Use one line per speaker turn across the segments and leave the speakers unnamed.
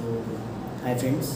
Hi friends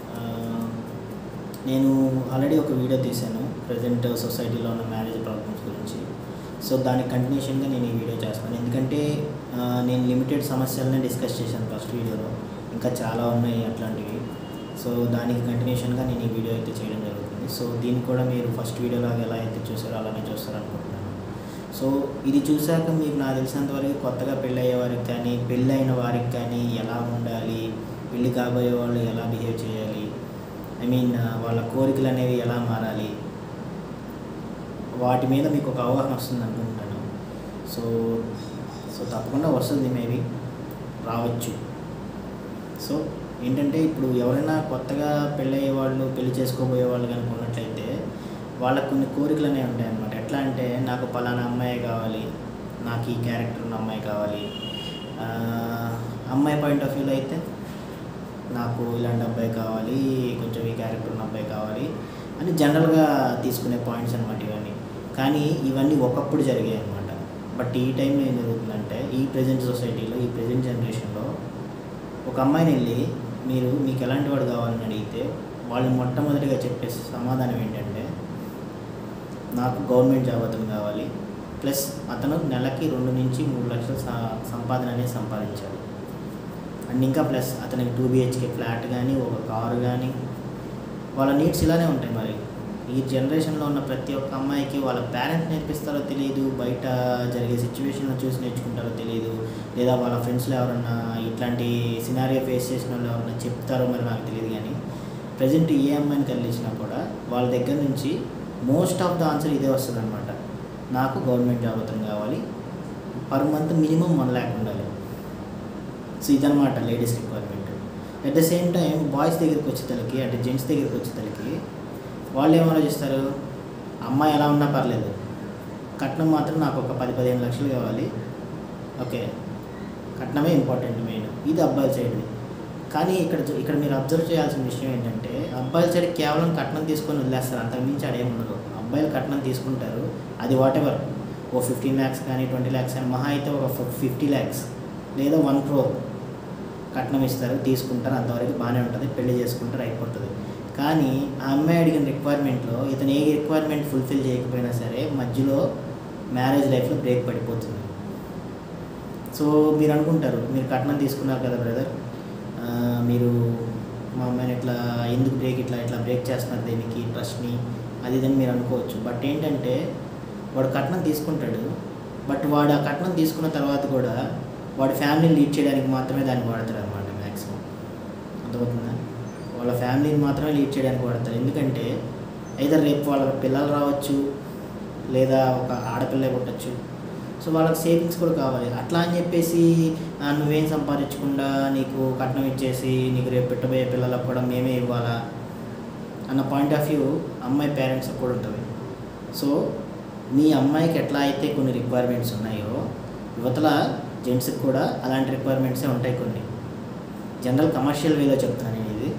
నేను already ఒక video తీశాను ప్రజెంట్ సొసైటీలో ఉన్న మ్యారేజ్ ప్రాబ్లమ్స్ గురించి సో దానికి కంటిన్యూషన్గా నేను ఈ వీడియో చేస్తాను ఎందుకంటే ఆ, నేను లిమిటెడ్ సమస్యలనే డిస్కస్ చేశాను ఫస్ట్ వీడియోలో ఇంకా చాలా ఉన్నాయి అట్లాంటివి సో దానికి కంటిన్యూషన్గా నేను ఈ వీడియో అయితే చేయడం జరుగుతుంది సో దీన్ని కూడా మీరు ఫస్ట్ వీడియోలాగా ఎలా అయితే చూసారో అలానే చూస్తారు అనుకుంటున్నాను సో ఇది చూశాక మీకు నాకు తెలిసినంత వరకు కొత్తగా పెళ్ళి అయ్యే వారికి కానీ పెళ్ళి అయిన వారికి కానీ ఎలా ఉండాలి పెళ్ళి కాబోయే వాళ్ళు ఎలా బిహేవ్ చేయాలి ఐ మీన్ వాళ్ళ కోరికలు అనేవి ఎలా మారాలి వాటి మీద మీకు ఒక అవగాహన వస్తుంది అనుకుంటున్నాను సో సో తప్పకుండా వస్తుంది మేబీ రావచ్చు సో ఏంటంటే ఇప్పుడు ఎవరైనా కొత్తగా పెళ్ళి అయ్యే వాళ్ళు పెళ్లి చేసుకోబోయే వాళ్ళు కనుక ఉన్నట్లయితే వాళ్ళకు కొన్ని కోరికలు అనేవి ఉంటాయి అన్నమాట ఎట్లా అంటే నాకు పలానా అమ్మాయి కావాలి నాకు ఈ క్యారెక్టర్ ఉన్న అమ్మాయి కావాలి ఆ, అమ్మాయి పాయింట్ ఆఫ్ వ్యూలో అయితే నాకు ఇలాంటి అబ్బాయి కావాలి కొంచెం ఈ క్యారెక్టర్ ఉన్న అబ్బాయి కావాలి అని జనరల్గా తీసుకునే పాయింట్స్ అనమాట ఇవన్నీ కానీ ఇవన్నీ ఒకప్పుడు జరిగాయి అనమాట బట్ ఈ టైంలో ఏం జరుగుతుందంటే ఈ ప్రజెంట్ సొసైటీలో ఈ ప్రజెంట్ జనరేషన్లో ఒక అమ్మాయిని వెళ్ళి మీరు మీకు ఎలాంటి వాడు కావాలని అడిగితే వాళ్ళు మొట్టమొదటిగా చెప్పే సమాధానం ఏంటంటే నాకు గవర్నమెంట్ జాబ్ అతను కావాలి ప్లస్ అతను నెలకి రెండు నుంచి మూడు లక్షల స- సంపాదన అనేది సంపాదించాలి అండ్ ఇంకా ప్లస్ అతనికి టూ బిహెచ్కే ఫ్లాట్ కానీ ఒక కారు కానీ వాళ్ళ నీడ్స్ ఇలానే ఉంటాయి మరి ఈ జనరేషన్లో ఉన్న ప్రతి ఒక్క అమ్మాయికి వాళ్ళ పేరెంట్స్ నేర్పిస్తారో తెలియదు బయట జరిగే సిచ్యువేషన్లో చూసి నేర్చుకుంటారో తెలియదు లేదా వాళ్ళ ఫ్రెండ్స్లో ఎవరన్నా ఇట్లాంటి సినారియో ఫేస్ చేసిన వాళ్ళు ఎవరన్నా చెప్తారో మరి నాకు తెలియదు కానీ ప్రజెంట్ ఏ అమ్మాయిని కలిసినా కూడా వాళ్ళ దగ్గర నుంచి మోస్ట్ ఆఫ్ ద ఆన్సర్ ఇదే వస్తుంది అనమాట నాకు గవర్నమెంట్ జాబ్ అతను కావాలి per month minimum one lakh ఉండాలి సో ఇదనమాట ladies requirement at the same time boys దగ్గరికి వచ్చేతలకి అంటే జెంట్స్ దగ్గరికి వచ్చేతలకి వాళ్ళు ఏం ఆలోచిస్తారు అమ్మాయి ఎలా ఉన్నా పర్లేదు కట్నం మాత్రం నాకు ఒక పది పదిహేను లక్షలు కావాలి ఓకే కట్నమే ఇంపార్టెంట్ మెయిన్ ఇది అబ్బాయిల సైడ్ది కానీ ఇక్కడ చూ- ఇక్కడ మీరు అబ్జర్వ్ చేయాల్సిన విషయం ఏంటంటే అబ్బాయిల సైడ్ కేవలం కట్నం తీసుకొని వదిలేస్తారు అంతకుమించి ఆడేం ఉండదు అబ్బాయిలు కట్నం తీసుకుంటారు అది వాట్ ఎవర్ ఓ ఫిఫ్టీన్ ల్యాక్స్ కానీ ట్వంటీ ల్యాక్స్ కానీ మహా అయితే ఒక ఫిఫ్టీ ల్యాక్స్ లేదా వన్ క్రోర్ కట్నం ఇస్తారు తీసుకుంటారు అంతవరకు బాగానే ఉంటుంది పెళ్లి చేసుకుంటారు అయిపోతుంది కానీ ఆ అమ్మాయి అడిగిన రిక్వైర్మెంట్లో ఇతను ఏ రిక్వైర్మెంట్ ఫుల్ఫిల్ చేయకపోయినా సరే మధ్యలో మ్యారేజ్ లైఫ్లో బ్రేక్ పడిపోతుంది సో మీరు అనుకుంటారు మీరు కట్నం తీసుకున్నారు కదా బ్రదర్ మీరు మా అమ్మాయిని ఇట్లా ఎందుకు బ్రేక్ ఇట్లా ఇట్లా బ్రేక్ చేస్తున్నారు దీనికి ట్రస్ట్ని అది ఇదని మీరు అనుకోవచ్చు బట్ ఏంటంటే వాడు కట్నం తీసుకుంటాడు బట్ వాడు ఆ కట్నం తీసుకున్న తర్వాత కూడా వాడి ఫ్యామిలీని లీడ్ చేయడానికి మాత్రమే దాన్ని వాడతాడు అనమాట మ్యాక్సిమం అర్థమవుతుందా వాళ్ళ ఫ్యామిలీని మాత్రమే లీడ్ చేయడానికి వాడతారు ఎందుకంటే ఐదర్ రేపు వాళ్ళ పిల్లలు రావచ్చు లేదా ఒక ఆడపిల్ల పుట్టచ్చు సో వాళ్ళకి సేవింగ్స్ కూడా కావాలి అట్లా అని చెప్పేసి "ఆ, నువ్వేం సంపాదించకుండా నీకు కట్నం ఇచ్చేసి నీకు రేపు పెట్టబోయే పిల్లలకు కూడా మేమే ఇవ్వాలా అన్న పాయింట్ ఆఫ్ వ్యూ అమ్మాయి పేరెంట్స్కి కూడా ఉంటుంది సో మీ అమ్మాయికి ఎట్లా అయితే కొన్ని రిక్వైర్మెంట్స్ ఉన్నాయో యువతల జెంట్స్కి కూడా అలాంటి రిక్వైర్మెంట్సే ఉంటాయి కొన్ని జనరల్ కమర్షియల్ వేలో చెప్తాను నేను ఇది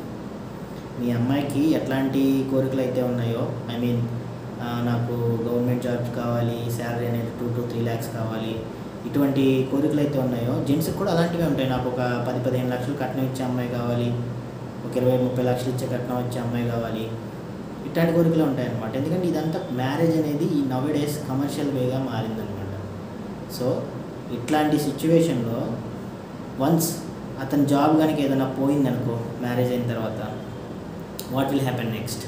మీ అమ్మాయికి ఎట్లాంటి కోరికలు అయితే ఉన్నాయో ఐ మీన్ నాకు గవర్నమెంట్ జాబ్ కావాలి శాలరీ అనేది టూ టు త్రీ ల్యాక్స్ కావాలి ఇటువంటి కోరికలు అయితే ఉన్నాయో జెంట్స్కి కూడా అలాంటివే ఉంటాయి నాకు ఒక పది పదిహేను లక్షలు కట్నం ఇచ్చే అమ్మాయి కావాలి ఒక ఇరవై ముప్పై లక్షలు ఇచ్చే కట్నం వచ్చే అమ్మాయి కావాలి ఇట్లాంటి కోరికలు ఉంటాయి అన్నమాట ఎందుకంటే ఇదంతా మ్యారేజ్ అనేది ఈ నవ్ డేస్ కమర్షియల్ వేగా మారిందనమాట సో ఇట్లాంటి సిచ్యువేషన్లో వన్స్ అతని జాబ్ కనుక ఏదైనా పోయిందనుకో మ్యారేజ్ అయిన తర్వాత what will happen next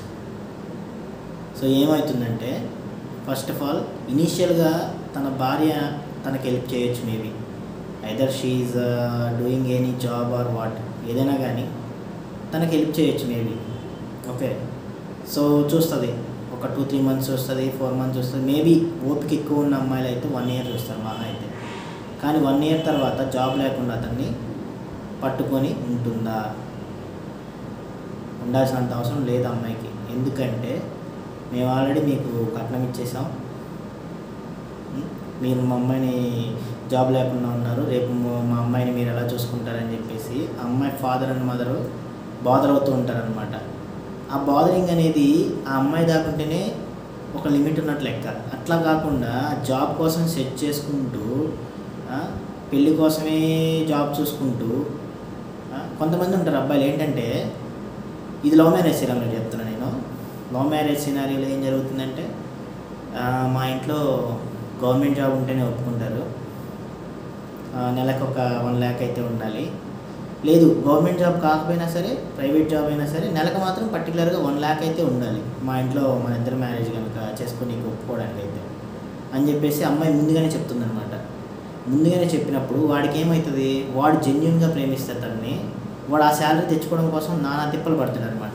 so ఏమవుతుందంటే ఫస్ట్ ఆఫ్ ఆల్ ఇనీషియల్గా తన భార్య తనకి హెల్ప్ చేయొచ్చు maybe either she's doing any job or what ఏదైనా కానీ తనకి హెల్ప్ చేయొచ్చు మేబీ ఓకే సో చూస్తుంది ఒక టూ త్రీ మంత్స్ వస్తుంది ఫోర్ మంత్స్ వస్తుంది మేబీ ఓపిక ఎక్కువ ఉన్న అమ్మాయిలు అయితే వన్ ఇయర్ చూస్తారు మహా అయితే కానీ వన్ ఇయర్ తర్వాత జాబ్ లేకుండా అతన్ని పట్టుకొని ఉంటుందా ఉండాల్సినంత అవసరం లేదు అమ్మాయికి ఎందుకంటే మేము ఆల్రెడీ మీకు కట్నం ఇచ్చేసాం ఉం? మీరు మా అమ్మాయిని జాబ్ లేకుండా ఉన్నారు రేపు మా- మా అమ్మాయిని మీరు ఎలా చూసుకుంటారని చెప్పేసి ఆ అమ్మాయి ఫాదర్ అండ్ మదర్ బాదర్ అవుతూ ఉంటారనమాట ఆ బాదరింగ్ అనేది ఆ అమ్మాయి దాకుంటేనే ఒక లిమిట్ ఉన్నట్టు లెక్క అట్లా కాకుండా జాబ్ కోసం సెట్ చేసుకుంటూ ఆ, పెళ్ళి కోసమే జాబ్ చూసుకుంటూ ఆ, కొంతమంది ఉంటారు అబ్బాయిలు ఏంటంటే ఇది లవ్ మ్యారేజ్ సినారీలో చెప్తున్నా నేను లవ్ మ్యారేజ్ సినారీలో ఏం జరుగుతుందంటే ఆ, మా ఇంట్లో గవర్నమెంట్ జాబ్ ఉంటేనే ఒప్పుకుంటారు ఆ, నెలకు ఒక వన్ ల్యాక్ అయితే ఉండాలి లేదు గవర్నమెంట్ జాబ్ కాకపోయినా సరే ప్రైవేట్ జాబ్ అయినా సరే నెలకు మాత్రం పర్టికులర్గా వన్ ల్యాక్ అయితే ఉండాలి మా ఇంట్లో మన ఇద్దరు మ్యారేజ్ కనుక చేసుకొని నీకు ఒప్పుకోవడానికి అయితే అని చెప్పేసి అమ్మాయి ముందుగానే చెప్తుందనమాట ముందుగానే చెప్పినప్పుడు వాడికి ఏమవుతుంది వాడు జెన్యున్గా ప్రేమిస్తే తనని వాడు ఆ శాలరీ తెచ్చుకోవడం కోసం నానా తిప్పలు పడతాడు అనమాట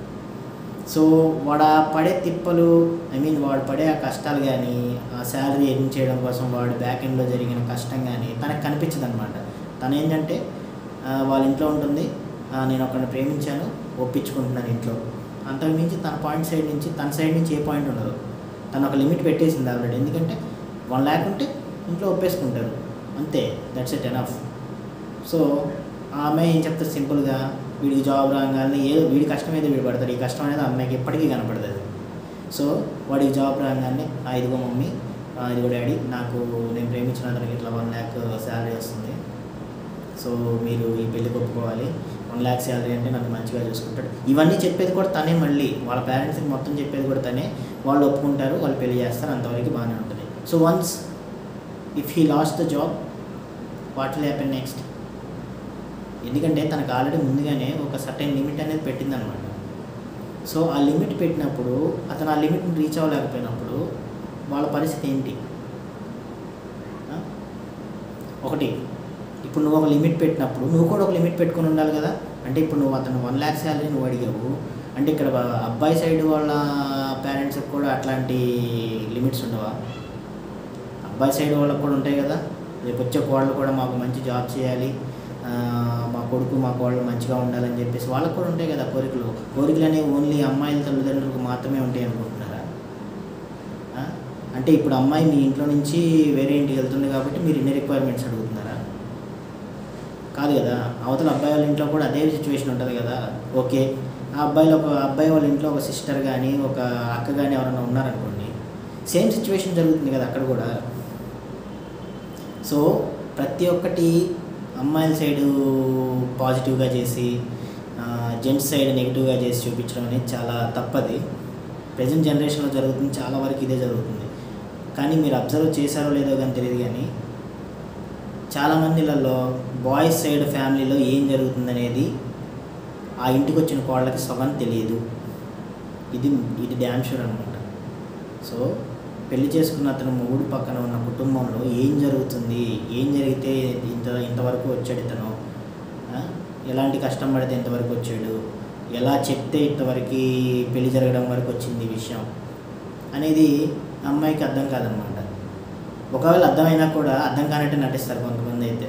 సో వాడు ఆ పడే తిప్పలు ఐ మీన్ వాడు పడే ఆ కష్టాలు కానీ ఆ శాలరీ ఎర్న్ చేయడం కోసం వాడు బ్యాక్ ఎండ్లో జరిగిన కష్టం కానీ తనకు కనిపించదు అనమాట తను ఏంటంటే ఆ, వాళ్ళ ఇంట్లో ఉంటుంది ఆ, నేను ఒకరిని ప్రేమించాను ఒప్పించుకుంటున్నాను ఇంట్లో అంతకు మించి తన పాయింట్ సైడ్ నుంచి తన సైడ్ నుంచి ఏ పాయింట్ ఉండదు తను ఒక లిమిట్ పెట్టేసింది ఆల్రెడీ ఎందుకంటే వన్ ల్యాక్ ఉంటే ఇంట్లో ఒప్పేసుకుంటారు అంతే దట్స్ ఇట్ ఎనఫ్ సో ఆ అమ్మాయి ఏం చెప్తారు సింపుల్గా వీడికి జాబ్ రాగానే ఏదో వీడి కష్టం అయితే వీడు పడతాడు ఈ కష్టం అనేది ఆ అమ్మాయికి ఎప్పటికీ కనపడుతుంది సో వాడికి జాబ్ రాగానే "ఆ, ఇదిగో మమ్మీ ఆ, ఇదిగో డాడీ నాకు నేను ప్రేమించిన అతనికి ఇట్లా వన్ ల్యాక్ శాలరీ వస్తుంది సో మీరు ఈ పెళ్ళికి ఒప్పుకోవాలి వన్ ల్యాక్ శాలరీ అంటే నన్ను మంచిగా చూసుకుంటాడు ఇవన్నీ చెప్పేది కూడా తనే మళ్ళీ వాళ్ళ పేరెంట్స్కి మొత్తం చెప్పేది కూడా తనే వాళ్ళు ఒప్పుకుంటారు వాళ్ళు పెళ్లి చేస్తారు అంతవరకు బాగానే ఉంటుంది so once if he lost the job what will happen next ఎందుకంటే తనకు ఆల్రెడీ ముందుగానే ఒక సర్టెన్ లిమిట్ అనేది పెట్టిందనమాట సో ఆ లిమిట్ పెట్టినప్పుడు అతను ఆ లిమిట్ని రీచ్ అవ్వలేకపోయినప్పుడు వాళ్ళ పరిస్థితి ఏంటి ఆ? ఒకటి ఇప్పుడు నువ్వు ఒక లిమిట్ పెట్టినప్పుడు నువ్వు కూడా ఒక లిమిట్ పెట్టుకొని ఉండాలి కదా అంటే ఇప్పుడు నువ్వు అతను వన్ ల్యాక్ శాలరీ నువ్వు అడిగావు అంటే ఇక్కడ వా- అబ్బాయి సైడ్ వాళ్ళ పేరెంట్స్కి కూడా అట్లాంటి లిమిట్స్ ఉండవా అబ్బాయి సైడ్ వాళ్ళకి కూడా ఉంటాయి కదా రేపు వచ్చే కోళ్ళు కూడా మాకు మంచి జాబ్ చేయాలి ఆ, మా కొడుకు మా కోళ్ళు మంచిగా ఉండాలని చెప్పేసి వాళ్ళకు కూడా ఉంటాయి కదా కోరికలు కోరికలు అనేవి ఓన్లీ అమ్మాయిల తల్లిదండ్రులకు మాత్రమే ఉంటాయి అనుకుంటున్నారా ఆ? అంటే ఇప్పుడు అమ్మాయి మీ ఇంట్లో నుంచి వేరే ఇంటికి వెళ్తుంది కాబట్టి మీరు ఇన్ని రిక్వైర్మెంట్స్ అడుగుతున్నారా కాదు కదా అవతల అబ్బాయి వాళ్ళ ఇంట్లో కూడా అదే సిచ్యువేషన్ ఉంటుంది కదా ఓకే ఆ అబ్బాయిలో ఒక అబ్బాయి వాళ్ళ ఇంట్లో ఒక సిస్టర్ కానీ ఒక అక్క కానీ ఎవరైనా ఉన్నారనుకోండి సేమ్ సిచ్యువేషన్ జరుగుతుంది కదా అక్కడ కూడా సో ప్రతి ఒక్కటి అమ్మాయిల సైడు పాజిటివ్గా చేసి జెంట్స్ సైడ్ నెగిటివ్గా చేసి చూపించడం అనేది చాలా తప్పది ప్రజెంట్ జనరేషన్లో జరుగుతుంది చాలా వరకు ఇదే జరుగుతుంది కానీ మీరు అబ్జర్వ్ చేశారో లేదో కానీ తెలియదు కానీ చాలామందిలలో బాయ్స్ సైడ్ ఫ్యామిలీలో ఏం జరుగుతుందనేది ఆ ఇంటికి వచ్చిన కోళ్ళకి సగం తెలియదు ఇది ఇది డ్యామ్ షూర్ అనమాట సో పెళ్లి చేసుకున్న అతను మొగుడు పక్కన ఉన్న కుటుంబంలో ఏం జరుగుతుంది ఏం జరిగితే ఇంత ఇంతవరకు వచ్చాడు ఇతను ఆ? ఎలాంటి కష్టం పడితే ఇంతవరకు వచ్చాడు ఎలా చెప్తే ఇంతవరకు పెళ్లి జరగడం వరకు వచ్చింది ఈ విషయం అనేది అమ్మాయికి అర్థం కాదనమాట ఒకవేళ అర్థమైనా కూడా అర్థం కానట్టు నటిస్తారు కొంతమంది అయితే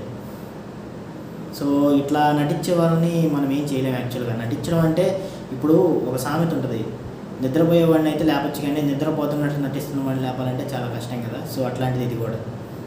సో ఇట్లా నటించే వాళ్ళని మనం ఏం చేయలేము యాక్చువల్గా నటించడం అంటే ఇప్పుడు ఒక సామెత ఉంటుంది నిద్రపోయేవాడిని అయితే లేపచ్చు కానీ నిద్రపోతున్నట్టు నటిస్తున్న వాడిని లేపాలంటే చాలా కష్టం కదా సో అట్లాంటిది ఇది కూడా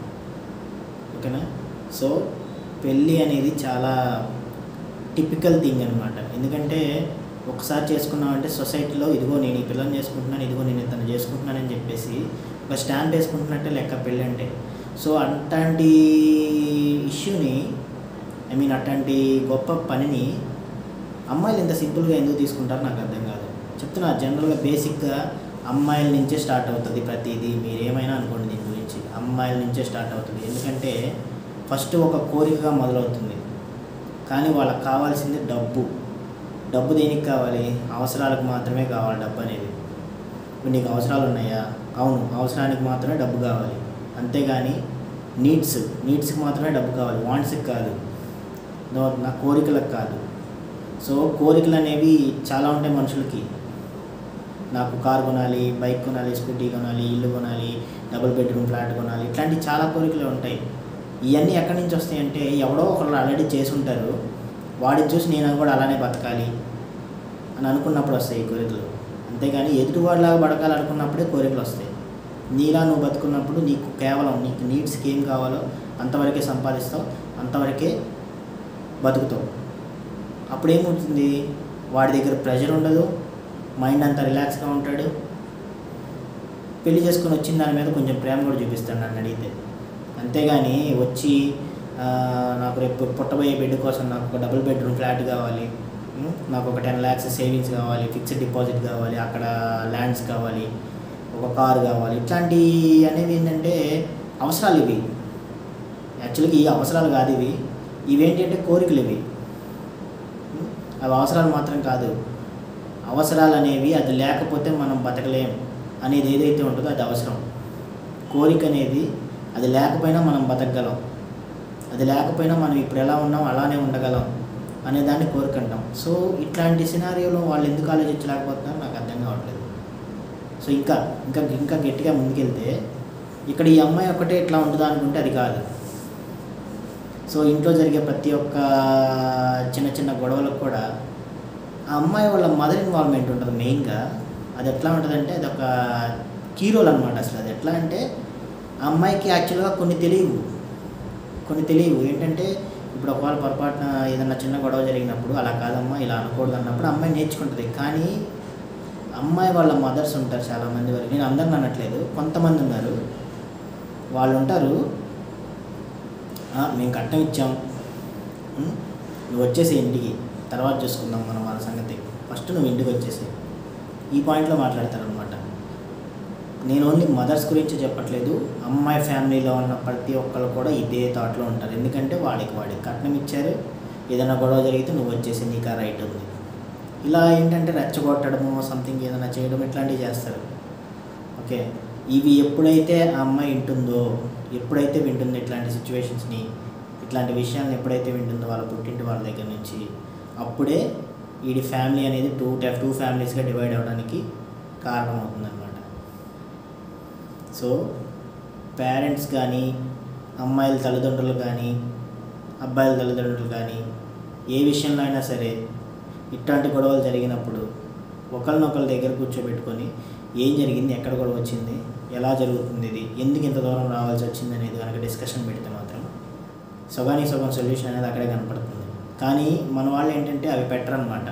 ఓకేనా సో పెళ్ళి అనేది చాలా టిపికల్ థింగ్ అనమాట ఎందుకంటే ఒకసారి చేసుకున్నామంటే సొసైటీలో ఇదిగో నేను ఈ పిల్లని చేసుకుంటున్నాను ఇదిగో నేను ఇతను చేసుకుంటున్నానని చెప్పేసి ఒక స్టాంప్ వేసుకుంటున్నట్టే లెక్క పెళ్ళి అంటే సో అట్లాంటి ఇష్యూని ఐ మీన్ అట్లాంటి గొప్ప పనిని అమ్మాయిలు ఇంత సింపుల్గా ఎందుకు తీసుకుంటారో నాకు అర్థం కాదు చెప్తున్నా జనరల్గా బేసిక్గా అమ్మాయిల నుంచే స్టార్ట్ అవుతుంది ప్రతిదీ మీరు ఏమైనా అనుకోండి దీని గురించి అమ్మాయిల నుంచే స్టార్ట్ అవుతుంది ఎందుకంటే ఫస్ట్ ఒక కోరికగా మొదలవుతుంది కానీ వాళ్ళకి కావాల్సింది డబ్బు డబ్బు దేనికి కావాలి అవసరాలకు మాత్రమే కావాలి డబ్బు అనేది ఇప్పుడు నీకు అవసరాలు ఉన్నాయా అవును అవసరానికి మాత్రమే డబ్బు కావాలి అంతేగాని నీడ్స్ నీడ్స్కి మాత్రమే డబ్బు కావాలి వాంట్స్కి కాదు నో- నా కోరికలకు కాదు సో కోరికలు అనేవి చాలా ఉంటాయి మనుషులకి నాకు కార్ కొనాలి బైక్ కొనాలి స్కూటీ కొనాలి ఇల్లు కొనాలి డబుల్ బెడ్రూమ్ ఫ్లాట్ కొనాలి ఇట్లాంటి చాలా కోరికలు ఉంటాయి ఇవన్నీ ఎక్కడి నుంచి వస్తాయంటే ఎవడో ఒకళ్ళు ఆల్రెడీ చేసి ఉంటారు వాడిని చూసి నేను కూడా అలానే బతకాలి అని అనుకున్నప్పుడు వస్తాయి ఈ కోరికలు అంతేగాని ఎదుటివాడిలాగా బతకాలనుకున్నప్పుడే కోరికలు వస్తాయి నీలా నువ్వు బతుకున్నప్పుడు నీకు కేవలం నీకు నీడ్స్కి ఏం కావాలో అంతవరకే సంపాదిస్తావు అంతవరకే బతుకుతావు అప్పుడేమవుతుంది వాడి దగ్గర ప్రెషర్ ఉండదు మైండ్ అంతా రిలాక్స్గా ఉంటాడు పెళ్లి చేసుకొని వచ్చిన దాని మీద కొంచెం ప్రేమ కూడా చూపిస్తాడు నన్ను అడిగితే అంతేగాని వచ్చి ఆ, నాకు రేపు పుట్టబోయే బిడ్డ కోసం నాకు ఒక డబుల్ బెడ్రూమ్ ఫ్లాట్ కావాలి ఉం? నాకు ఒక టెన్ ల్యాక్స్ సేవింగ్స్ కావాలి ఫిక్స్డ్ డిపాజిట్ కావాలి అక్కడ ల్యాండ్స్ కావాలి ఒక కారు కావాలి ఇట్లాంటి అనేవి ఏంటంటే అవసరాలు ఇవి యాక్చువల్గా ఈ అవసరాలు కాదు ఇవి ఇవేంటంటే కోరికలు ఇవి ఉం? అవి అవసరాలు మాత్రం కాదు అవసరాలు అనేవి అది లేకపోతే మనం బతకలేం అనేది ఏదైతే ఉంటుందో అది అవసరం కోరిక అనేది అది లేకపోయినా మనం బతకగలం అది లేకపోయినా మనం ఇప్పుడు ఎలా ఉన్నాం అలానే ఉండగలం అనే దాన్ని కోరికంటాం సో ఇట్లాంటి సినారియోలో వాళ్ళు ఎందుకు ఆలోచించలేకపోతున్నారో నాకు అర్థం కావట్లేదు సో ఇంకా ఇంకా ఇంకా గట్టిగా ముందుకెళ్తే ఇక్కడ ఈ అమ్మాయి ఒక్కటే ఇట్లా ఉంటుందా అనుకుంటే అది కాదు సో ఇంట్లో జరిగే ప్రతి ఒక్క చిన్న చిన్న గొడవలకు కూడా ఆ అమ్మాయి వాళ్ళ మదర్ ఇన్వాల్వ్మెంట్ ఉంటుంది మెయిన్గా అది ఎట్లా ఉంటుందంటే అది ఒక కీరోల్ అనమాట అసలు అది ఎట్లా అంటే ఆ అమ్మాయికి యాక్చువల్గా కొన్ని తెలియవు కొన్ని తెలియవు ఏంటంటే ఇప్పుడు ఒకవేళ పొరపాటున ఏదైనా చిన్న గొడవ జరిగినప్పుడు అలా కాదమ్మా ఇలా అనకూడదు అన్నప్పుడు అమ్మాయి నేర్చుకుంటుంది కానీ అమ్మాయి వాళ్ళ మదర్స్ ఉంటారు చాలామంది వరకు నేను అందరిని అనట్లేదు కొంతమంది ఉన్నారు వాళ్ళు ఉంటారు "ఆ, మేము కట్నం ఇచ్చాం ఉం? నువ్వు వచ్చేసి ఇంటికి తర్వాత చూసుకుందాం మనం వాళ్ళ సంగతి ఫస్ట్ నువ్వు ఇంటికి వచ్చేసి ఈ పాయింట్లో మాట్లాడతారనమాట నేను ఓన్లీ మదర్స్ గురించి చెప్పట్లేదు అమ్మాయి ఫ్యామిలీలో ఉన్న ప్రతి ఒక్కరు కూడా ఇదే థాట్లో ఉంటారు ఎందుకంటే వాడికి వాడికి కట్నం ఇచ్చారు ఏదైనా గొడవ జరిగితే నువ్వు వచ్చేసి నీకు ఆ రైట్ ఉంది ఇలా ఏంటంటే రెచ్చగొట్టడము సంథింగ్ ఏదైనా చేయడం ఇట్లాంటివి చేస్తారు ఓకే ఇవి ఎప్పుడైతే ఆ అమ్మాయి వింటుందో ఎప్పుడైతే వింటుందో ఇట్లాంటి సిచ్యువేషన్స్ని ఇట్లాంటి విషయాలను ఎప్పుడైతే వింటుందో వాళ్ళ పుట్టింటి వాళ్ళ దగ్గర నుంచి అప్పుడే వీడి ఫ్యామిలీ అనేది టూ టూ ఫ్యామిలీస్గా డివైడ్ అవ్వడానికి కారణం అవుతుందన్నమాట సో పేరెంట్స్ కానీ అమ్మాయిల తల్లిదండ్రులు కానీ అబ్బాయిల తల్లిదండ్రులు కానీ ఏ విషయంలో అయినా సరే ఇట్లాంటి గొడవలు జరిగినప్పుడు ఒకరినొకరి దగ్గర కూర్చోబెట్టుకొని ఏం జరిగింది ఎక్కడ గొడవ వచ్చింది ఎలా జరుగుతుంది ఇది ఎందుకు ఇంత దూరం రావాల్సి వచ్చింది అనేది కనుక డిస్కషన్ పెడితే మాత్రం సగానికి సగం సొల్యూషన్ అనేది అక్కడే కనపడుతుంది కానీ మన వాళ్ళు ఏంటంటే అవి పెట్టరనమాట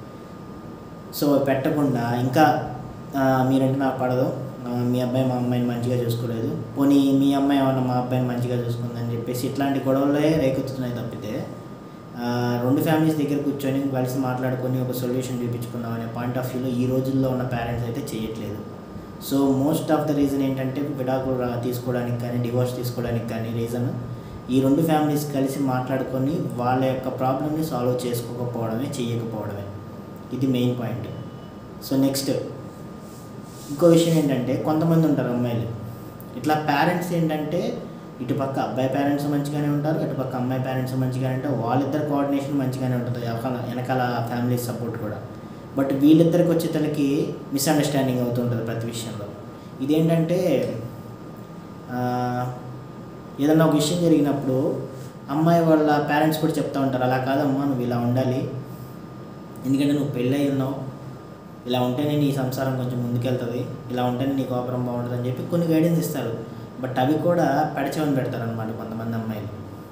సో పెట్టకుండా ఇంకా "ఆ, మీరంటే నాకు పడదు ఆ, మీ అబ్బాయి మా అమ్మాయిని మంచిగా చూసుకోలేదు పోనీ మీ అమ్మాయి ఏమన్నా మా అబ్బాయిని మంచిగా చూసుకుందని చెప్పేసి ఇట్లాంటి గొడవలే రేకెత్తుతున్నాయి తప్పితే ఆ, రెండు ఫ్యామిలీస్ దగ్గర కూర్చొని కలిసి మాట్లాడుకొని ఒక సొల్యూషన్ చూపించుకుందాం అనే పాయింట్ ఆఫ్ వ్యూలో ఈ రోజుల్లో ఉన్న పేరెంట్స్ అయితే చేయట్లేదు so most of the reason ఏంటంటే విడాకులు రా- తీసుకోవడానికి కానీ డివోర్స్ తీసుకోవడానికి కానీ రీజన్ ఈ రెండు ఫ్యామిలీస్ కలిసి మాట్లాడుకొని వాళ్ళ యొక్క ప్రాబ్లమ్ని సాల్వ్ చేసుకోకపోవడమే చేయకపోవడమే ఇది మెయిన్ పాయింట్ సో నెక్స్ట్ ఇంకో విషయం ఏంటంటే కొంతమంది ఉంటారు అమ్మాయిలు ఇట్లా పేరెంట్స్ ఏంటంటే ఇటుపక్క అబ్బాయి పేరెంట్స్ మంచిగానే ఉంటారు ఇటుపక్క అమ్మాయి పేరెంట్స్ మంచిగానే ఉంటారు వాళ్ళిద్దరు కోఆర్డినేషన్ మంచిగానే ఉంటుంది వెనకాల వెనకాల ఫ్యామిలీ సపోర్ట్ కూడా బట్ వీళ్ళిద్దరికి వచ్చేతలకి మిస్అండర్స్టాండింగ్ అవుతుంటుంది ప్రతి విషయంలో ఇదేంటంటే ఆ, ఏదన్నా ఒక విషయం జరిగినప్పుడు అమ్మాయి వాళ్ళ పేరెంట్స్ కూడా చెప్తా ఉంటారు అలా కాదమ్మా నువ్వు ఇలా ఉండాలి ఎందుకంటే నువ్వు పెళ్ళయి ఉన్నావు ఇలా ఉంటేనే నీ సంసారం కొంచెం ముందుకెళ్తుంది ఇలా ఉంటేనే నీ కోపరం బాగుంటుంది అని చెప్పి కొన్ని గైడెన్స్ ఇస్తారు బట్ అవి కూడా పెడచెవని పెడతారు అనమాట కొంతమంది అమ్మాయిలు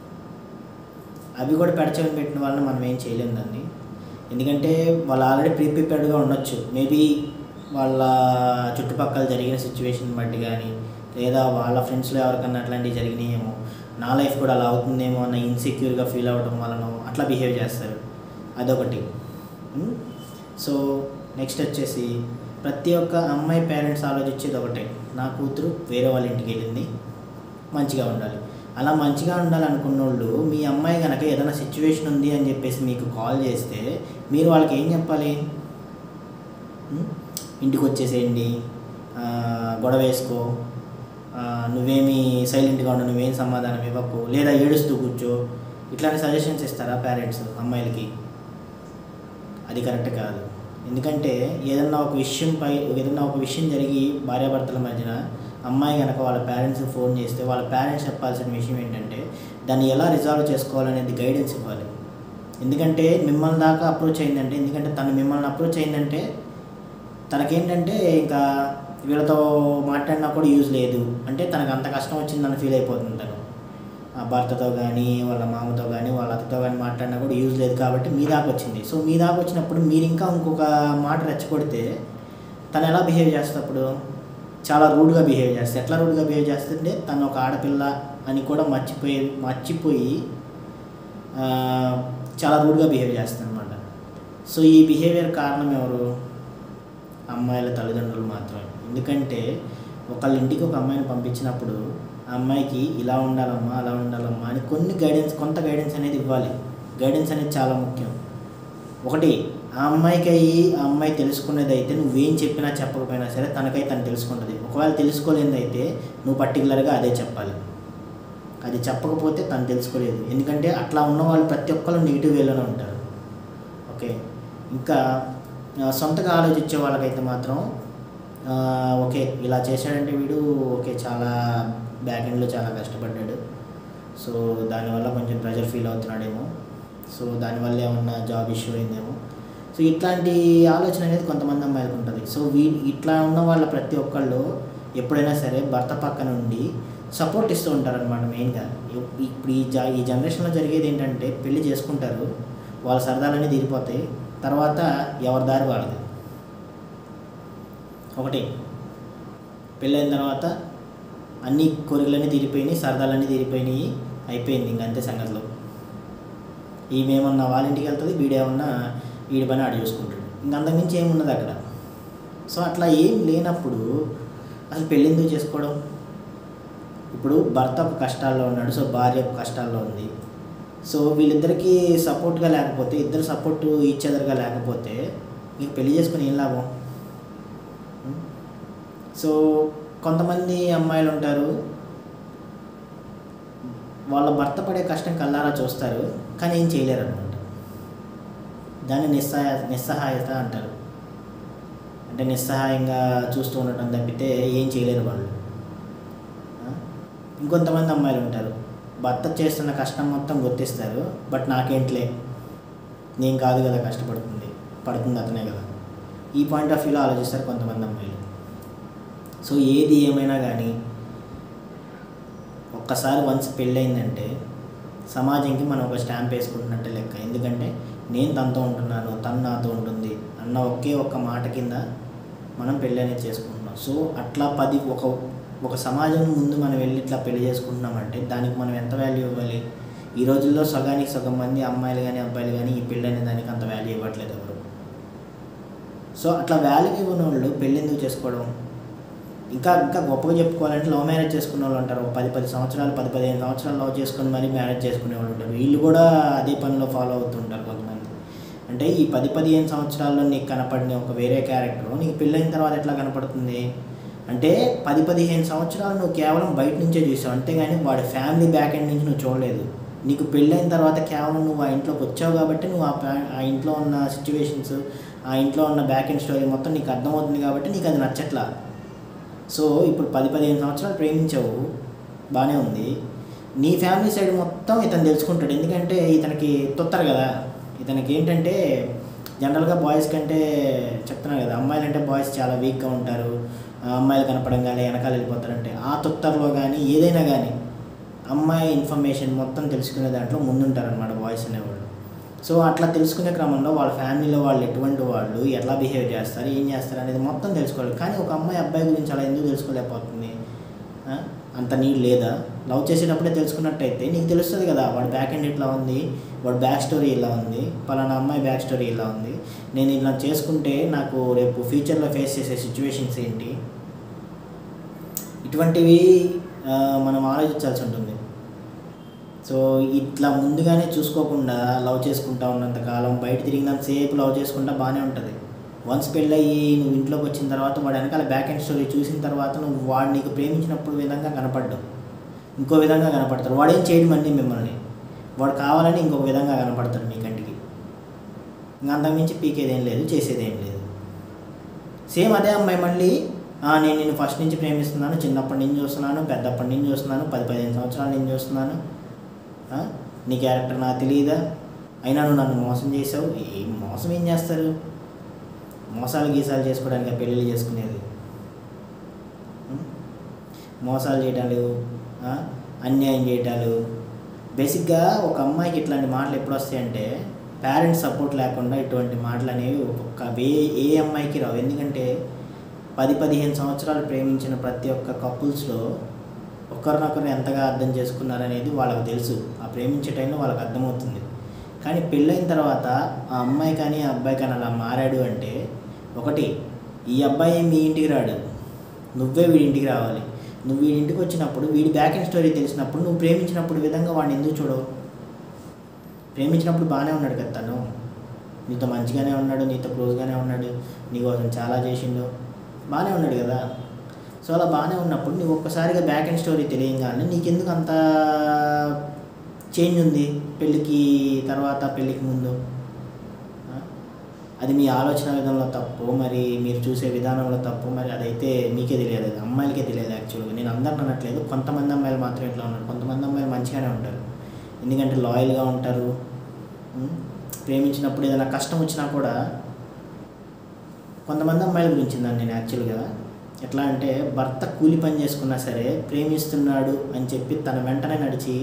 అవి కూడా పెడచెవని పెట్టిన వాళ్ళని మనం ఏం చేయలేం దాన్ని ఎందుకంటే వాళ్ళు ఆల్రెడీ ప్రీ ప్రిపేర్డ్గా ఉండొచ్చు మేబీ వాళ్ళ చుట్టుపక్కల జరిగిన సిచ్యువేషన్ బట్టి కానీ లేదా వాళ్ళ ఫ్రెండ్స్లో ఎవరికన్నా అట్లాంటివి జరిగినాయేమో నా లైఫ్ కూడా అలా అవుతుందేమో అన్న ఇన్సెక్యూర్గా ఫీల్ అవ్వడం వలన అట్లా బిహేవ్ చేస్తారు అదొకటి ఉమ్, సో నెక్స్ట్ వచ్చేసి ప్రతి ఒక్క అమ్మాయి పేరెంట్స్ ఆలోచించేది ఒకటే నా కూతురు వేరే వాళ్ళ ఇంటికి వెళ్ళింది మంచిగా ఉండాలి అలా మంచిగా ఉండాలనుకున్న వాళ్ళు మీ అమ్మాయి కనుక ఏదైనా సిచ్యువేషన్ ఉంది అని చెప్పేసి మీకు కాల్ చేస్తే మీరు వాళ్ళకి ఏం చెప్పాలి ఉం? ఇంటికి వచ్చేసేయండి ఆ, గొడవ వేసుకో ఆ, నువ్వేమి సైలెంట్గా ఉండు నువ్వేం సమాధానం ఇవ్వకు లేదా ఏడుస్తూ కూర్చో ఇట్లాంటి సజెషన్స్ ఇస్తారా పేరెంట్స్ అమ్మాయిలకి అది కరెక్ట్ కాదు ఎందుకంటే ఏదన్నా ఒక విషయంపై ఏదన్నా ఒక విషయం జరిగి భార్యాభర్తల మధ్యన అమ్మాయి కనుక వాళ్ళ పేరెంట్స్కి ఫోన్ చేస్తే వాళ్ళ పేరెంట్స్ చెప్పాల్సిన విషయం ఏంటంటే దాన్ని ఎలా రిజాల్వ్ చేసుకోవాలనేది గైడెన్స్ ఇవ్వాలి ఎందుకంటే మిమ్మల్ని దాకా అప్రోచ్ అయిందంటే ఎందుకంటే తను మిమ్మల్ని అప్రోచ్ అయిందంటే తనకేంటంటే ఇంకా వీళ్ళతో మాట్లాడినా కూడా యూజ్ లేదు అంటే తనకు అంత కష్టం వచ్చిందని ఫీల్ అయిపోతుంది తను ఆ భర్తతో కానీ వాళ్ళ మామతో కానీ వాళ్ళ అత్తతో కానీ మాట్లాడినా కూడా యూజ్ లేదు కాబట్టి మీ దాకా వచ్చింది సో మీ దాకా వచ్చినప్పుడు మీరు ఇంకా ఇంకొక మాట రెచ్చగొడితే తను ఎలా బిహేవ్ చేస్తే అప్పుడు చాలా రూడ్గా బిహేవ్ చేస్తే ఎట్లా రూడ్గా బిహేవ్ చేస్తుంటే తను ఒక ఆడపిల్ల అని కూడా మర్చిపోయి మర్చిపోయి ఆ, చాలా రూడ్గా బిహేవ్ చేస్తుంది అనమాట సో ఈ బిహేవియర్ కారణం ఎవరు అమ్మాయిల తల్లిదండ్రులు మాత్రమే ఎందుకంటే ఒకళ్ళ ఇంటికి ఒక అమ్మాయిని పంపించినప్పుడు ఆ అమ్మాయికి ఇలా ఉండాలమ్మా అలా ఉండాలమ్మా అని కొన్ని గైడెన్స్ కొంత గైడెన్స్ అనేది ఇవ్వాలి గైడెన్స్ అనేది చాలా ముఖ్యం ఒకటి ఆ అమ్మాయికి అయ్యి ఆ అమ్మాయి తెలుసుకునేది అయితే నువ్వేం చెప్పినా చెప్పకపోయినా సరే తనకై తను తెలుసుకుంటుంది ఒకవేళ తెలుసుకోలేనిది అయితే నువ్వు పర్టికులర్గా అదే చెప్పాలి అది చెప్పకపోతే తను తెలుసుకోలేదు ఎందుకంటే అట్లా ఉన్న వాళ్ళు ప్రతి ఒక్కరు నెగిటివ్ వేలోనే ఉంటారు ఓకే ఇంకా ఆ, సొంతగా ఆలోచించే వాళ్ళకైతే మాత్రం ఆ, ఓకే ఇలా చేశాడంటే వీడు ఓకే చాలా బ్యాక్ ఎండ్లో చాలా కష్టపడ్డాడు సో దానివల్ల కొంచెం ప్రెషర్ ఫీల్ అవుతున్నాడేమో సో దానివల్ల ఏమన్నా జాబ్ ఇష్యూ అయిందేమో సో ఇట్లాంటి ఆలోచన అనేది కొంతమంది అమ్మాయిలకు ఉంటుంది సో వీ ఇట్లా ఉన్న వాళ్ళ ప్రతి ఒక్కళ్ళు ఎప్పుడైనా సరే భర్త పక్క నుండి సపోర్ట్ ఇస్తూ ఉంటారనమాట మెయిన్గా ఇప్- ఇప్పుడు ఈ జా ఈ జనరేషన్లో జరిగేది ఏంటంటే పెళ్లి చేసుకుంటారు వాళ్ళ సరదాలన్నీ తీరిపోతాయి తర్వాత ఎవరి దారి వాళ్ళది ఒకటి పెళ్ళైన తర్వాత అన్ని కోరికలన్నీ తీరిపోయినాయి సరదాలన్నీ తీరిపోయినాయి అయిపోయింది ఇంకంతే సంగతిలో ఈమెమన్నా వాళ్ళ ఇంటికి వెళ్తుంది వీడేమన్నా వీడి పని ఆడు చూసుకుంటాడు ఇంక అంతకుమించి ఏమున్నది అక్కడ సో అట్లా ఏం లేనప్పుడు అసలు పెళ్ళి ఎందుకు చేసుకోవడం ఇప్పుడు భర్త ఒక కష్టాల్లో ఉన్నాడు సో భార్య ఒక కష్టాల్లో ఉంది సో వీళ్ళిద్దరికీ సపోర్ట్గా లేకపోతే ఇద్దరు సపోర్ట్ ఈచ్ అదర్గా లేకపోతే నీకు పెళ్లి చేసుకుని ఏం లాభం ఉం? సో కొంతమంది అమ్మాయిలు ఉంటారు వాళ్ళ భర్త పడే కష్టం కల్లారా చూస్తారు కానీ ఏం చేయలేరు అనమాట దాన్ని నిస్సహాయ నిస్సహాయత అంటారు అంటే నిస్సహాయంగా చూస్తూ ఉండటం తప్పితే ఏం చేయలేరు వాళ్ళు ఆ? ఇంకొంతమంది అమ్మాయిలు ఉంటారు భర్త చేస్తున్న కష్టం మొత్తం గుర్తిస్తారు బట్ నాకేంట్లే నేను కాదు కదా కష్టపడుతుంది పడుతుంది అతనే కదా ఈ పాయింట్ ఆఫ్ వ్యూలో ఆలోచిస్తారు కొంతమంది అమ్మాయిలు సో ఏది ఏమైనా కానీ ఒక్కసారి వన్స్ పెళ్ళయిందంటే సమాజంకి మనం ఒక స్టాంప్ వేసుకుంటున్నట్టే లెక్క ఎందుకంటే నేను తనతో ఉంటున్నాను తను నాతో ఉంటుంది అన్న ఒకే ఒక్క మాట కింద మనం పెళ్ళి అనేది చేసుకుంటున్నాం సో అట్లా పది ఒక ఒక సమాజం ముందు మనం వెళ్ళి ఇట్లా పెళ్లి చేసుకుంటున్నామంటే దానికి మనం ఎంత వాల్యూ ఇవ్వాలి ఈ రోజుల్లో సగానికి సగం మంది అమ్మాయిలు కానీ అబ్బాయిలు కానీ ఈ పెళ్ళి అనే దానికి అంత వాల్యూ ఇవ్వట్లేదు ఎవరు సో అట్లా వాల్యూ ఇవ్వని వాళ్ళు పెళ్ళి ఎందుకు చేసుకోవడం ఇంకా ఇంకా గొప్పగా చెప్పుకోవాలంటే లవ్ మ్యారేజ్ చేసుకునే వాళ్ళు ఉంటారు ఒక పది పది సంవత్సరాలు పది పదిహేను సంవత్సరాలు లవ్ చేసుకుని మరీ మ్యారేజ్ చేసుకునే వాళ్ళు ఉంటారు వీళ్ళు కూడా అదే పనిలో ఫాలో అవుతుంటారు కొంతమంది అంటే ఈ పది పదిహేను సంవత్సరాల్లో నీకు కనపడిన ఒక వేరే క్యారెక్టర్ నీకు పెళ్ళైన తర్వాత ఎట్లా కనపడుతుంది అంటే పది పదిహేను సంవత్సరాలు నువ్వు కేవలం బయట నుంచే చూసావు అంతేగాని వాడి ఫ్యామిలీ బ్యాక్ ఎండ్ నుంచి నువ్వు చూడలేదు నీకు పెళ్ళైన తర్వాత కేవలం నువ్వు ఆ ఇంట్లోకి వచ్చావు కాబట్టి నువ్వు ఆ ప్యా- ఆ ఇంట్లో ఉన్న సిచ్యువేషన్స్ ఆ ఇంట్లో ఉన్న బ్యాక్ ఎండ్ స్టోరీ మొత్తం నీకు అర్థమవుతుంది కాబట్టి నీకు అది నచ్చట్లా సో ఇప్పుడు పది పదిహేను సంవత్సరాలు ప్రేమించావు బాగానే ఉంది నీ ఫ్యామిలీ సైడ్ మొత్తం ఇతను తెలుసుకుంటాడు ఎందుకంటే ఇతనికి తొత్తరు కదా ఇతనికి ఏంటంటే జనరల్గా బాయ్స్ కంటే చెప్తున్నాను కదా అమ్మాయిలు అంటే బాయ్స్ చాలా వీక్గా ఉంటారు ఆ అమ్మాయిలు కనపడంగానే వెనకాల వెళ్ళిపోతారంటే ఆ తొత్తరలో కానీ ఏదైనా కానీ అమ్మాయి ఇన్ఫర్మేషన్ మొత్తం తెలుసుకునే దాంట్లో ముందుంటారనమాట బాయ్స్ అనేవాళ్ళు సో అట్లా తెలుసుకునే క్రమంలో వాళ్ళ ఫ్యామిలీలో వాళ్ళు ఎటువంటి వాళ్ళు ఎట్లా బిహేవ్ చేస్తారు ఏం చేస్తారు అనేది మొత్తం తెలుసుకోవాలి కానీ ఒక అమ్మాయి అబ్బాయి గురించి అలా ఎందుకు తెలుసుకోలేకపోతుంది ఆ? అంత నీడ్ లేదా లవ్ చేసేటప్పుడే తెలుసుకున్నట్టయితే నీకు తెలుస్తుంది కదా వాడి బ్యాక్ ఎండ్ ఇట్లా ఉంది వాడి బ్యాక్ స్టోరీ ఇలా ఉంది పలానా అమ్మాయి బ్యాక్ స్టోరీ ఇలా ఉంది నేను ఇలా చేసుకుంటే నాకు రేపు ఫ్యూచర్లో ఫేస్ చేసే సిచ్యువేషన్స్ ఏంటి ఇటువంటివి ఆ, మనం ఆలోచించాల్సి ఉంటుంది సో ఇట్లా ముందుగానే చూసుకోకుండా లవ్ చేసుకుంటా ఉన్నంత కాలం బయట తిరిగినంత సేపు లవ్ చేసుకుంటా బాగానే ఉంటుంది వన్స్ పెళ్ళయి నువ్వు ఇంట్లోకి వచ్చిన తర్వాత వాడు వెనకాల బ్యాక్ ఎండ్ స్టోరీ చూసిన తర్వాత నువ్వు వాడు నీకు ప్రేమించినప్పుడు విధంగా కనపడ్డావు ఇంకో విధంగా కనపడతాడు వాడేం చేయడం అండి మిమ్మల్ని వాడు కావాలని ఇంకొక విధంగా కనపడతాడు మీ కంటికి ఇంకా అంతకుమించి పీకేదేం లేదు చేసేదేం లేదు సేమ్ అదే అమ్మాయి మళ్ళీ "ఆ, నేను నిన్ను ఫస్ట్ నుంచి ప్రేమిస్తున్నాను చిన్నప్పటి నుంచి చూస్తున్నాను పెద్దప్పటి నుంచి చూస్తున్నాను పది పదిహేను సంవత్సరాల నుంచి చూస్తున్నాను ఆ, నీ క్యారెక్టర్ నాకు తెలియదా అయినా నువ్వు నన్ను మోసం చేసావు ఏం మోసం ఏం చేస్తారు మోసాలు గీసాలు చేసుకోవడానికి పెళ్ళిళ్ళు చేసుకునేది ఉం? మోసాలు చేయటాలు ఆ, అన్యాయం చేయటాలు బేసిక్గా ఒక అమ్మాయికి ఇట్లాంటి మాటలు ఎప్పుడు వస్తాయంటే పేరెంట్స్ సపోర్ట్ లేకుండా ఇటువంటి మాటలు అనేవి ఒక్కొక్క వే ఏ అమ్మాయికి రావు ఎందుకంటే పది పదిహేను సంవత్సరాలు ప్రేమించిన ప్రతి ఒక్క కపుల్స్లో ఒకరినొకరు ఎంతగా అర్థం చేసుకున్నారనేది వాళ్ళకి తెలుసు ఆ ప్రేమించే టైంలో వాళ్ళకి అర్థమవుతుంది కానీ పెళ్ళైన తర్వాత ఆ అమ్మాయి కానీ ఆ అబ్బాయి కానీ అలా మారాడు అంటే ఒకటి ఈ అబ్బాయి మీ ఇంటికి రాడు నువ్వే వీడి ఇంటికి రావాలి నువ్వు వీడి ఇంటికి వచ్చినప్పుడు వీడి బ్యాక్ అండ్ స్టోరీ తెలిసినప్పుడు నువ్వు ప్రేమించినప్పుడు విధంగా వాడిని ఎందుకు చూడవు ప్రేమించినప్పుడు బాగానే ఉన్నాడు కదా తను నీతో మంచిగానే ఉన్నాడు నీతో క్లోజ్గానే ఉన్నాడు నీకోసం చాలా చేసిండు బాగానే ఉన్నాడు కదా సో అలా బాగానే ఉన్నప్పుడు నీకు ఒక్కసారిగా బ్యాక్ అండ్ స్టోరీ తెలియగానే నీకెందుకు అంత చేంజ్ ఉంది పెళ్ళికి తర్వాత పెళ్ళికి ముందు ఆ? అది మీ ఆలోచన విధానంలో తప్పు మరి మీరు చూసే విధానంలో తప్పు మరి అదైతే మీకే తెలియదు అది అమ్మాయిలకే తెలియదు యాక్చువల్గా నేను అందరిని అనట్లేదు కొంతమంది అమ్మాయిలు మాత్రం ఇట్లా ఉన్నారు కొంతమంది అమ్మాయిలు మంచిగానే ఉంటారు ఎందుకంటే లాయల్గా ఉంటారు ఉం? ప్రేమించినప్పుడు ఏదైనా కష్టం వచ్చినా కూడా కొంతమంది అమ్మాయిల గురించి ఉందండి నేను యాక్చువల్గా ఎట్లా అంటే భర్త కూలి పని చేసుకున్నా సరే ప్రేమిస్తున్నాడు అని చెప్పి తన వెంటనే నడిచి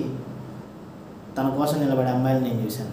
తన కోసం నిలబడే అమ్మాయిలు నేను చూశాను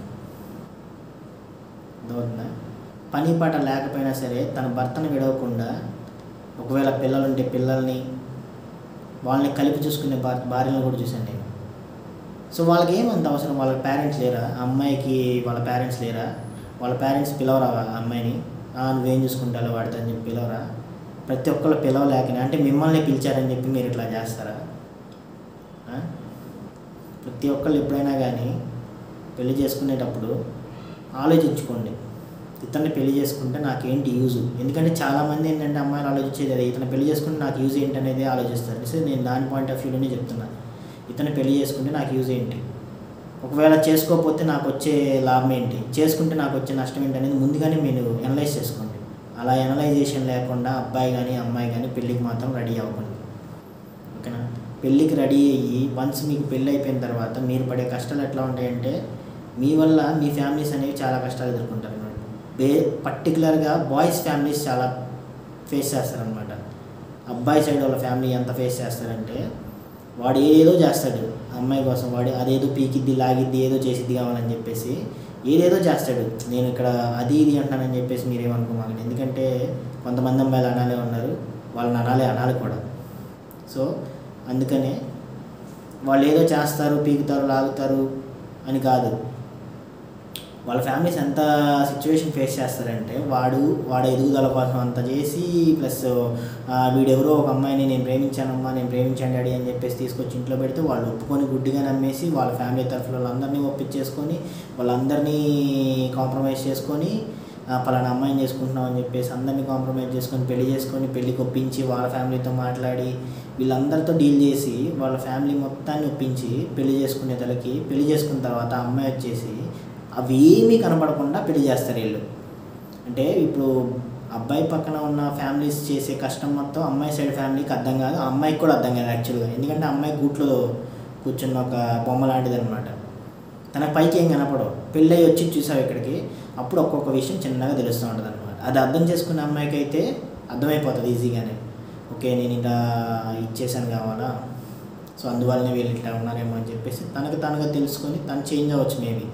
అర్థమవుతుందా పని పాట లేకపోయినా సరే తన భర్తను విడవకుండా ఒకవేళ పిల్లలుంటే పిల్లల్ని వాళ్ళని కలిపి చూసుకునే భార్య భార్యలను కూడా చూశాను నేను సో వాళ్ళకి ఏమంత అవసరం వాళ్ళ పేరెంట్స్ లేరా ఆ అమ్మాయికి వాళ్ళ పేరెంట్స్ లేరా వాళ్ళ పేరెంట్స్ పిలవరా ఆ అమ్మాయిని "ఆ, నువ్వేం చూసుకుంటాలో వాడితో అని చెప్పి పిలవరా ప్రతి ఒక్కళ్ళు పిలవలేకనే అంటే మిమ్మల్ని పిలిచారని చెప్పి మీరు ఇట్లా చేస్తారా ఆ? ప్రతి ఒక్కళ్ళు ఎప్పుడైనా కానీ పెళ్లి చేసుకునేటప్పుడు ఆలోచించుకోండి ఇతన్ని పెళ్లి చేసుకుంటే నాకేంటి యూజ్ ఎందుకంటే చాలామంది ఏంటంటే అమ్మాయిలు ఆలోచించేది అదే ఇతను పెళ్లి చేసుకుంటే నాకు యూజ్ ఏంటి అనేది ఆలోచిస్తారు సో నేను దాని పాయింట్ ఆఫ్ వ్యూలోనే చెప్తున్నా ఇతను పెళ్లి చేసుకుంటే నాకు యూజ్ ఏంటి ఒకవేళ చేసుకోకపోతే నాకు వచ్చే లాభం ఏంటి చేసుకుంటే నాకు వచ్చే నష్టం ఏంటి అనేది ముందుగానే మీరు అనలైజ్ చేసుకోండి అలా అనలైజేషన్ లేకుండా అబ్బాయి కానీ అమ్మాయి కానీ పెళ్ళికి మాత్రం రెడీ అవ్వకండి ఓకేనా పెళ్ళికి రెడీ అయ్యి వన్స్ మీకు పెళ్ళి అయిపోయిన తర్వాత మీరు పడే కష్టాలు ఎట్లా ఉంటాయంటే మీ వల్ల మీ ఫ్యామిలీస్ అనేవి చాలా కష్టాలు ఎదుర్కొంటారు అన్నమాట బే పర్టికులర్గా బాయ్స్ ఫ్యామిలీస్ చాలా ఫేస్ చేస్తారనమాట అబ్బాయి సైడ్ వాళ్ళ ఫ్యామిలీ ఎంత ఫేస్ చేస్తారంటే వాడు ఏదేదో చేస్తాడు అమ్మాయి కోసం వాడు అదేదో పీకిద్ది లాగిద్ది ఏదో చేసిద్ది కావాలని చెప్పేసి ఏదేదో చేస్తాడు నేను ఇక్కడ అది ఇది అంటానని చెప్పేసి మీరేమనుకోమాకండి ఎందుకంటే కొంతమంది అమ్మాయిలు అనాలే ఉన్నారు వాళ్ళని అనాలే అనాలి కూడా సో అందుకనే వాళ్ళు ఏదో చేస్తారు పీకుతారు లాగుతారు అని కాదు వాళ్ళ ఫ్యామిలీస్ ఎంత సిచ్యువేషన్ ఫేస్ చేస్తారంటే వాడు వాడు ఎదుగుదల కోసం అంత చేసి ప్లస్ వీడెవరో ఒక అమ్మాయిని నేను ప్రేమించానమ్మా నేను ప్రేమించాను డాడీ అని చెప్పేసి తీసుకొచ్చి ఇంట్లో పెడితే వాళ్ళు ఒప్పుకొని గుడ్డిగా నమ్మేసి వాళ్ళ ఫ్యామిలీ తరఫున వాళ్ళందరినీ ఒప్పించేసుకొని వాళ్ళందరినీ కాంప్రమైజ్ చేసుకొని ఆ, పలానా అమ్మాయిని చేసుకుంటున్నాం అని చెప్పేసి అందరినీ కాంప్రమైజ్ చేసుకొని పెళ్లి చేసుకొని పెళ్లికి ఒప్పించి వాళ్ళ ఫ్యామిలీతో మాట్లాడి వీళ్ళందరితో డీల్ చేసి వాళ్ళ ఫ్యామిలీ మొత్తాన్ని ఒప్పించి పెళ్లి చేసుకునే తలకి పెళ్లి చేసుకున్న తర్వాత ఆ అమ్మాయి వచ్చేసి అవి ఏమీ కనపడకుండా పెళ్లి చేస్తారు వీళ్ళు అంటే ఇప్పుడు అబ్బాయి పక్కన ఉన్న ఫ్యామిలీస్ చేసే కష్టం మొత్తం అమ్మాయి సైడ్ ఫ్యామిలీకి అర్థం కాదు ఆ అమ్మాయికి కూడా అర్థం కాదు యాక్చువల్గా ఎందుకంటే అమ్మాయి గూట్లో కూర్చున్న ఒక బొమ్మ లాంటిది అనమాట తనకు పైకి ఏం కనపడవు పెళ్ళై వచ్చి చూసావు ఇక్కడికి అప్పుడు ఒక్కొక్క విషయం చిన్నగా తెలుస్తూ ఉంటుంది అనమాట అది అర్థం చేసుకునే అమ్మాయికి అయితే అర్థమైపోతుంది ఈజీగానే ఓకే నేను ఇలా ఇచ్చేసాను కావాలా సో అందువల్లనే వీళ్ళు ఇట్లా ఉన్నారేమో అని చెప్పేసి తనకు తనగా తెలుసుకొని తను చేంజ్ అవ్వచ్చు మేబీ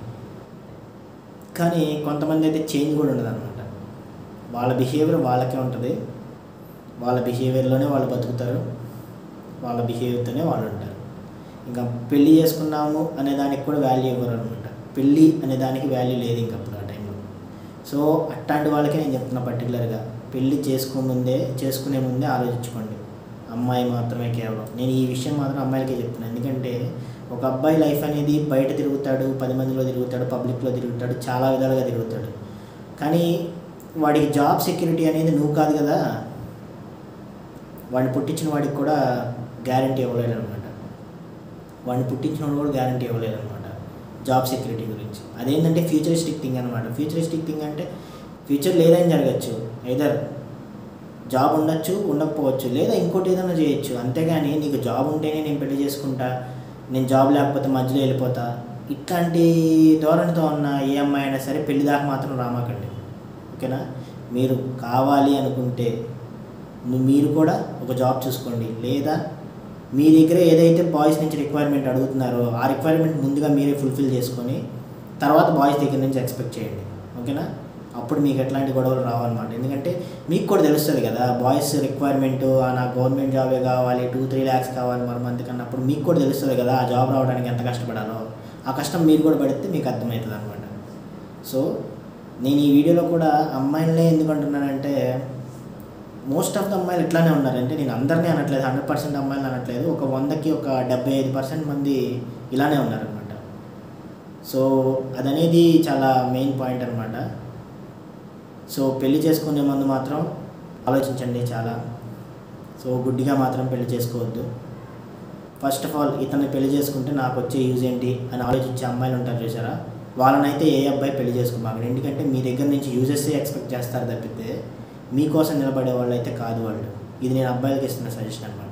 కానీ కొంతమంది అయితే చేంజ్ కూడా ఉండదు అనమాట వాళ్ళ బిహేవియర్ వాళ్ళకే ఉంటుంది వాళ్ళ బిహేవియర్లోనే వాళ్ళు బతుకుతారు వాళ్ళ బిహేవియర్తోనే వాళ్ళు ఉంటారు ఇంకా పెళ్ళి చేసుకున్నాము అనే దానికి కూడా వాల్యూ ఇవ్వరు అనమాట పెళ్ళి అనే దానికి వాల్యూ లేదు ఇంక అప్పుడు ఆ టైంలో సో అట్లాంటి వాళ్ళకే నేను చెప్తున్నా పర్టికులర్గా పెళ్ళి చేసుకోముందే చేసుకునే ముందే ఆలోచించుకోండి అమ్మాయి మాత్రమే కేవలం నేను ఈ విషయం మాత్రం అమ్మాయిలకే చెప్తున్నాను ఎందుకంటే ఒక అబ్బాయి లైఫ్ అనేది బయట తిరుగుతాడు పది మందిలో తిరుగుతాడు పబ్లిక్లో తిరుగుతాడు చాలా విధాలుగా తిరుగుతాడు కానీ వాడికి జాబ్ సెక్యూరిటీ అనేది నువ్వు కాదు కదా వాడిని పుట్టించిన వాడికి కూడా గ్యారంటీ ఇవ్వలేడు అనమాట వాడిని పుట్టించిన వాడు కూడా గ్యారంటీ ఇవ్వలేడు అనమాట జాబ్ సెక్యూరిటీ గురించి అదేంటంటే ఫ్యూచరిస్టిక్ థింగ్ అనమాట ఫ్యూచరిస్టిక్ థింగ్ అంటే ఫ్యూచర్ లేదని జరగచ్చు ఐదర్ జాబ్ ఉండొచ్చు ఉండకపోవచ్చు లేదా ఇంకోటి ఏదైనా చేయొచ్చు అంతేగాని నీకు జాబ్ ఉంటేనే నేను పెళ్లి చేసుకుంటా నేను జాబ్ లేకపోతే మధ్యలో వెళ్ళిపోతా ఇట్లాంటి ధోరణితో ఉన్న ఏ అమ్మాయి అయినా సరే పెళ్లి దాకా మాత్రం రామాకండి ఓకేనా మీరు కావాలి అనుకుంటే ను- మీరు కూడా ఒక జాబ్ చూసుకోండి లేదా మీ దగ్గర ఏదైతే బాయ్స్ నుంచి రిక్వైర్మెంట్ అడుగుతున్నారో ఆ రిక్వైర్మెంట్ ముందుగా మీరే ఫుల్ఫిల్ చేసుకొని తర్వాత బాయ్స్ దగ్గర నుంచి ఎక్స్పెక్ట్ చేయండి ఓకేనా అప్పుడు మీకు ఎట్లాంటి గొడవలు రావన్నమాట ఎందుకంటే మీకు కూడా తెలుస్తుంది కదా బాయ్స్ రిక్వైర్మెంట్ నాకు గవర్నమెంట్ జాబే కావాలి టూ త్రీ ల్యాక్స్ కావాలి మరి మంత్ కన్నా అప్పుడు మీకు కూడా తెలుస్తుంది కదా ఆ జాబ్ రావడానికి ఎంత కష్టపడాలో ఆ కష్టం మీరు కూడా పడితే మీకు అర్థమవుతుంది అనమాట సో నేను ఈ వీడియోలో కూడా అమ్మాయిలనే ఎందుకు అంటున్నానంటే మోస్ట్ ఆఫ్ ద అమ్మాయిలు ఇట్లానే ఉన్నారంటే నేను అందరినీ అనట్లేదు హండ్రెడ్ పర్సెంట్ అమ్మాయిలు అనట్లేదు ఒక వందకి ఒక డెబ్బై ఐదు పర్సెంట్ మంది ఇలానే ఉన్నారనమాట సో అదనేది చాలా మెయిన్ పాయింట్ అనమాట సో పెళ్లి చేసుకునే ముందు మాత్రం ఆలోచించండి చాలా సో గుడ్డిగా మాత్రం పెళ్లి చేసుకోవద్దు ఫస్ట్ ఆఫ్ ఆల్ ఇతన్ని పెళ్లి చేసుకుంటే నాకు వచ్చే యూజ్ ఏంటి అని ఆలోచించే అమ్మాయిలు ఉంటారు చూసారా వాళ్ళనైతే ఏ అబ్బాయి పెళ్లి చేసుకోమాకండి ఎందుకంటే మీ దగ్గర నుంచి యూజెస్సే ఎక్స్పెక్ట్ చేస్తారు తప్పితే మీకోసం నిలబడే వాళ్ళు అయితే కాదు వాళ్ళు ఇది నేను అబ్బాయిలకి ఇస్తున్న సజెషన్ అనమాట